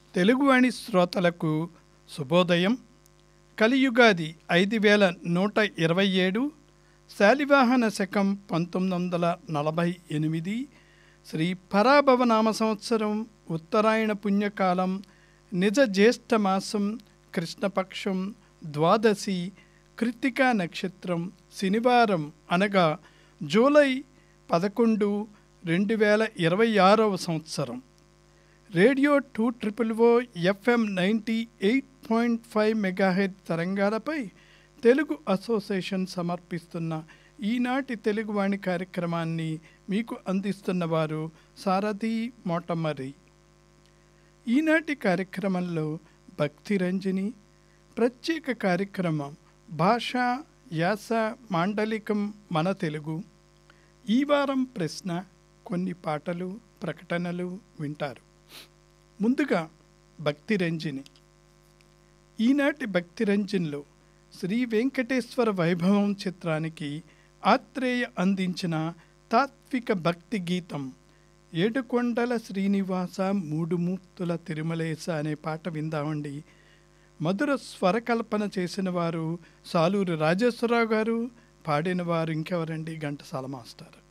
తెలుగువాణి శ్రోతలకు శుభోదయం కలియుగాది ఐదు వేల నూట ఇరవై ఏడు శాలివాహన శకం పంతొమ్మిది వందల నలభై ఎనిమిది శ్రీ పరాభవనామ సంవత్సరం ఉత్తరాయణ పుణ్యకాలం నిజ జ్యేష్ఠ మాసం కృష్ణపక్షం ద్వాదశి కృత్తికా నక్షత్రం శనివారం అనగా జూలై పదకొండు రెండు వేల ఇరవై ఆరవ సంవత్సరం radio two triple O FM ninety eight point five megahertz తరంగాలపై తెలుగు అసోసియేషన్ సమర్పిస్తున్న ఈనాటి తెలుగువాణి కార్యక్రమాన్ని మీకు అందిస్తున్న వారు సారథి మోటమరి ఈనాటి కార్యక్రమంలో భక్తి రంజని ప్రత్యేక కార్యక్రమం భాష యాస మాండలికం మన తెలుగు ఈ వారం ప్రశ్న కొన్ని పాటలు ప్రకటనలు వింటారు ముందుగా భక్తి రంజని ఈనాటి భక్తి రంజన్లో శ్రీ వెంకటేశ్వర వైభవం చిత్రానికి ఆత్రేయ అందించిన తాత్విక భక్తి గీతం ఏడుకొండల శ్రీనివాస మూడు మూర్తుల తిరుమలేశ అనే పాట విందామండి మధుర స్వరకల్పన చేసిన వారు సాలూరు రాజేశ్వరరావు గారు పాడిన వారు ఇంకెవరండి ఘంటసాల మాస్టర్